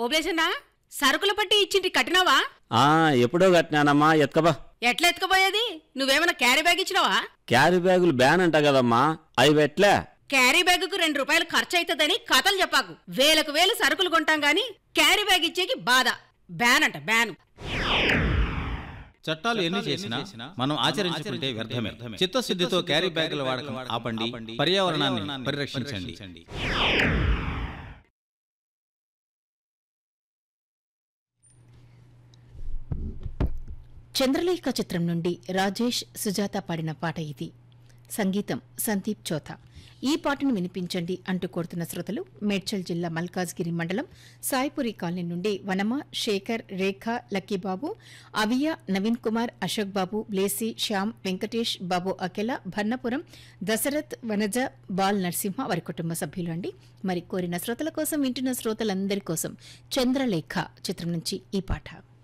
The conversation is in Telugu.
ఓబ్లేసన్నా సరుకుల పట్టి ఇచ్చింటి కట్టినావా ఆ ఎప్పుడో కట్టినానమ్మా ఎత్కబా ఎట్లా ఎత్తుకుపోయేది నువ్వేమైనా క్యారీ బ్యాగ్ ఇచ్చినావా క్యారీ బ్యాగులు బ్యాన్ అంట కదమ్మా అవి పెట్లే క్యారీ బ్యాగుకు రెండు రూపాయలు ఖర్చు అవుతుందని కథలు చెప్పాకు వేలకు వేలు సరుకులు కొంటాం గాని క్యారీ బ్యాగ్ ఇచ్చేకి బాధ బ్యాన్ అంట బ్యాన్ చట్టాలు ఎన్ని చేసినా మనం ఆచరించుకుంటే వ్యర్థమే చిత్తశుద్ధితో క్యారీ బ్యాగుల వాడకం ఆపండి పర్యావరణాన్ని పరిరక్షించండి చంద్రలేఖ చిత్రం నుండి రాజేష్ సుజాత పాడిన పాట ఇది సంగీతం సందీప్ చోథా ఈ పాటను వినిపించండి అంటూ కోరుతున్న శ్రోతలు మేడ్చల్ జిల్లా మల్కాజ్గిరి మండలం సాయిపురి కాలనీ నుండి వనమ శేఖర్ రేఖ లక్కీబాబు అవియా నవీన్ కుమార్ అశోక్ బాబు బ్లేసి శ్యామ్ వెంకటేష్ బాబు అకెల భన్నపురం దశరథ్ వనజ బాల్ నరసింహ వారి కుటుంబ సభ్యులు అండి మరి కోరిన శ్రోతల కోసం వింటున్న శ్రోతలందరి కోసం చంద్రలేఖ చిత్రం నుంచి ఈ పాట